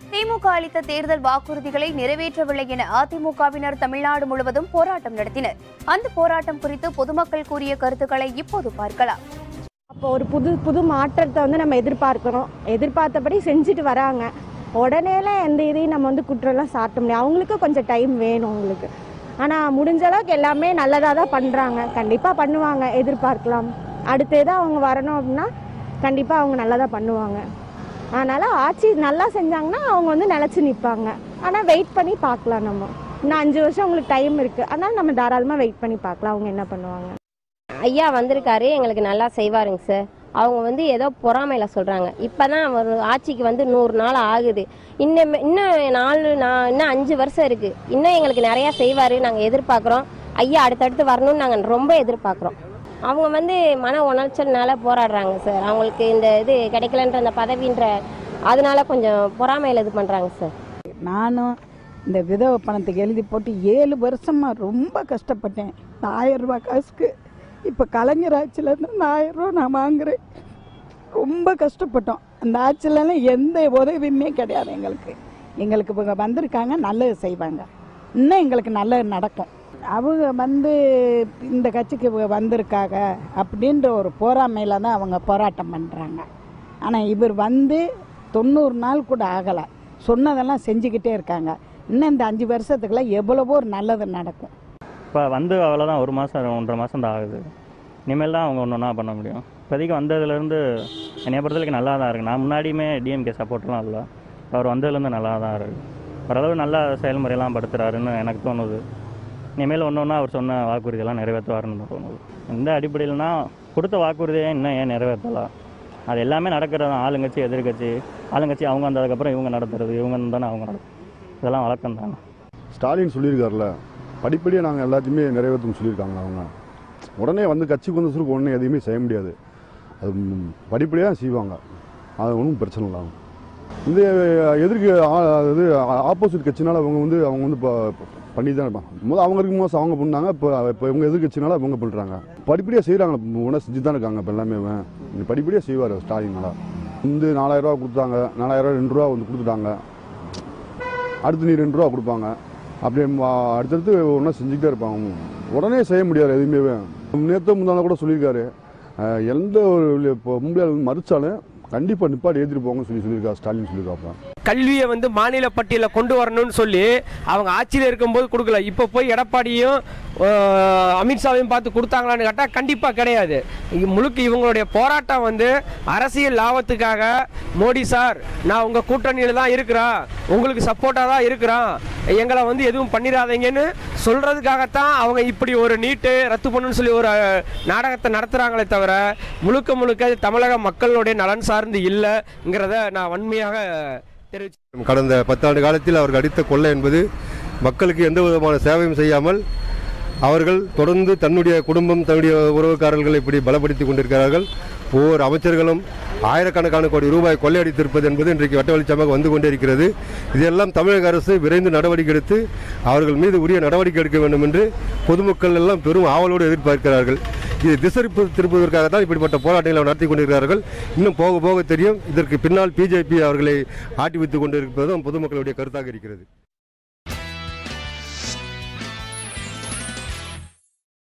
திமுக அளித்த தேர்தல் வாக்குறுதிகளை நிறைவேற்றவில்லை என அதிமுகவினர் தமிழ்நாடு முழுவதும் போராட்டம் நடத்தினர் அந்த போராட்டம் குறித்து பொதுமக்கள் கூறிய கருத்துக்களை இப்போது பார்க்கலாம் அப்போ ஒரு புது புது மாற்றத்தை வந்து நம்ம எதிர்பார்க்கிறோம் எதிர்பார்த்தபடி செஞ்சுட்டு வராங்க உடனேலாம் எந்த இதையும் நம்ம வந்து குற்றம்லாம் சாட்ட முடியாது அவங்களுக்கு கொஞ்சம் டைம் வேணும் அவங்களுக்கு ஆனால் முடிஞ்ச அளவுக்கு எல்லாமே நல்லதாக தான் பண்ணுறாங்க கண்டிப்பாக பண்ணுவாங்க எதிர்பார்க்கலாம் அடுத்தது அவங்க வரணும் அப்படின்னா கண்டிப்பாக அவங்க நல்லா தான் பண்ணுவாங்க அதனால் ஆட்சி நல்லா செஞ்சாங்கன்னா அவங்க வந்து நிலச்சி நிற்பாங்க ஆனால் வெயிட் பண்ணி பார்க்கலாம் நம்ம இன்னும் அஞ்சு வருஷம் அவங்களுக்கு டைம் இருக்குது அதனால் நம்ம தாராளமாக வெயிட் பண்ணி பார்க்கலாம் அவங்க என்ன பண்ணுவாங்க ஐயா வந்திருக்காரு எங்களுக்கு நல்லா செய்வாருங்க சார் அவங்க வந்து ஏதோ பொறாமையில சொல்றாங்க இப்பதான் அவர் ஆட்சிக்கு வந்து நூறு நாள் ஆகுது இன்னும் இன்னும் நாலு நா- இன்னும் அஞ்சு வருஷம் இருக்கு இன்னும் எங்களுக்கு நிறைய செய்வாரு நாங்க எதிர்பார்க்குறோம் ஐயா அடுத்தடுத்து வரணும்னு நாங்க ரொம்ப எதிர்பார்க்குறோம் அவங்க வந்து மன உணர்ச்சல்னால போராடுறாங்க சார் அவங்களுக்கு இந்த இது கிடைக்கலன்ற அந்த பதவின்ற அதனால கொஞ்சம் பொறாமையில இது பண்றாங்க சார் நானும் இந்த விதவை பணத்துக்கு எழுதி போட்டு ஏழு வருஷமா ரொம்ப கஷ்டப்பட்டேன் இந்த ஆயிரம் ரூபாய் காசுக்கு இப்போ கலைஞர் ஆட்சியிலேருந்து இந்த ஆயிரம் ரூபா நான் வாங்குறேன் ரொம்ப கஷ்டப்பட்டோம் அந்த ஆட்சியிலலாம் எந்த உதவியுமே கிடையாது எங்களுக்கு எங்களுக்கு இவங்க வந்திருக்காங்க நல்லது செய்வாங்க இன்னும் எங்களுக்கு நல்லது நடக்கும் அவங்க வந்து இந்த கட்சிக்கு இவங்க வந்திருக்காங்க அப்படின்ற ஒரு போராமையில் தான் அவங்க போராட்டம் பண்ணுறாங்க ஆனால் இவர் வந்து தொண்ணூறு நாள் கூட ஆகலை சொன்னதெல்லாம் செஞ்சுக்கிட்டே இருக்காங்க இன்னும் இந்த அஞ்சு வருஷத்துக்குள்ள எவ்வளவோ ஒரு நல்லது நடக்கும் இப்போ வந்து அவ்வளோதான் ஒரு மாதம் ஒன்றரை மாதம் தான் ஆகுது இனிமேல் தான் அவங்க ஒன்று ஒன்றா பண்ண முடியும் இப்போதைக்கு வந்ததுலேருந்து என்னைய பொறுத்தவரைக்கும் நல்லா தான் இருக்குது நான் முன்னாடியுமே டிஎம்கே சப்போர்ட்லாம் இல்லை அவர் வந்ததுலேருந்து நல்லா தான் இருக்குது ஓரளவு நல்லா செயல்முறையெல்லாம் படுத்துறாருன்னு எனக்கு தோணுது இனிமேல் ஒன்று ஒன்றா அவர் சொன்ன வாக்குறுதியெல்லாம் நிறைவேற்றுவாருன்னு தோணுது இந்த அடிப்படையில்னா கொடுத்த வாக்குறுதியை இன்னும் ஏன் நிறைவேற்றலாம் அது எல்லாமே நடக்கிறது தான் ஆளுங்கட்சி எதிர்கட்சி ஆளுங்கட்சி அவங்க வந்ததுக்கப்புறம் இவங்க நடத்துறது இவங்க தானே அவங்க நடத்தும் இதெல்லாம் வழக்கம் தானே ஸ்டாலின் சொல்லியிருக்காருல படிப்படியாக நாங்கள் எல்லாத்தையுமே நிறைவேற்றணும் சொல்லியிருக்காங்க அவங்க உடனே வந்து கட்சிக்கு வந்து சுருக்கு உடனே எதையுமே செய்ய முடியாது அது படிப்படியாக செய்வாங்க அது ஒன்றும் பிரச்சனை இல்லை அவங்க. இந்த எதிர்க்கு ஆ- இது ஆப்போசிட் கட்சினால அவங்க வந்து அவங்க வந்து இப்போ பண்ணி தான் இருப்பாங்க முதல்ல அவங்க இருக்கும் போது அவங்க பண்ணாங்க இப்போ இப்போ இவங்க எதிர்கட்சினால அவங்க பண்ணுறாங்க படிப்படியாக செய்கிறாங்க உடனே செஞ்சு தான் இருக்காங்க இப்போ எல்லாமே இவன் படிப்படியாக செய்வார் ஸ்டாலினால வந்து நாலாயிரரூவா கொடுத்தாங்க நாலாயிரரூவா ரெண்டு ரூபா வந்து கொடுத்துட்டாங்க அடுத்து நீ ரெண்டு ரூபா கொடுப்பாங்க அப்படியே ம- அடுத்தடுத்து ஒன்றா செஞ்சுக்கிட்டே இருப்பாங்க உடனே செய்ய முடியாது எதுவுமே நேற்று முந்தான கூட சொல்லியிருக்காரு அஹ், எந்த ஒரு பொம்பளை மறுச்சாலும் கண்டிப்பாக நிப்பாட்டி ஏற்றிட்டு போங்கன்னு சொல்லி சொல்லியிருக்காரு ஸ்டாலின் சொல்லியிருக்காப்பா கல்வியை வந்து மாநில பட்டியலில் கொண்டு வரணும்னு சொல்லி அவங்க ஆட்சியில் இருக்கும்போது கொடுக்கல இப்போ போய் எடப்பாடியும் ஆஹ், அமித்ஷாவையும் பார்த்து கொடுத்தாங்களான்னு கேட்டால் கண்டிப்பாக கிடையாது இ- முழுக்க இவங்களுடைய போராட்டம் வந்து அரசியல் லாபத்துக்காக மோடி சார் நான் உங்கள் கூட்டணியில் தான் இருக்கிறேன் உங்களுக்கு சப்போர்ட்டாக தான் இருக்கிறேன் எங்களை வந்து எதுவும் பண்ணிடாதீங்கன்னு சொல்கிறதுக்காகத்தான் அவங்க இப்படி ஒரு நீட்டு ரத்து பண்ணுன்னு சொல்லி ஒரு அஹ், நாடகத்தை நடத்துகிறாங்களே தவிர முழுக்க முழுக்க இது தமிழக மக்களுடைய நலன் சார்ந்து இல்லைங்கிறத நான் வன்மையாக தெரிவிச்சு கடந்த பத்தாண்டு காலத்தில் அவர்கள் அடித்த கொள்ளை என்பது மக்களுக்கு எந்த விதமான சேவையும் செய்யாமல் அவர்கள் தொடர்ந்து தன்னுடைய குடும்பம் தன்னுடைய உறவுக்காரர்களை இப்படி பலப்படுத்தி கொண்டிருக்கிறார்கள் ஒவ்வொரு அமைச்சர்களும் ஆயிரக்கணக்கான கோடி ரூபாய் கொள்ளையடித்திருப்பது என்பது இன்றைக்கு வட்ட வெளிச்சமாக வந்து கொண்டே இருக்கிறது இதெல்லாம் தமிழக அரசு விரைந்து நடவடிக்கை எடுத்து அவர்கள் மீது உரிய நடவடிக்கை எடுக்க வேண்டும் என்று பொதுமக்கள் எல்லாம் பெரும் ஆவலோடு எதிர்பார்க்கிறார்கள் இது திசை திருப்பதற்காக தான் இப்படிப்பட்ட போராட்டங்களை நடத்தி கொண்டிருக்கிறார்கள் இன்னும் போக போக தெரியும் இதற்கு பின்னால் பிஜேபி அவர்களை ஆட்டி வைத்துக் கொண்டிருப்பதும் பொதுமக்களுடைய கருத்தாக இருக்கிறது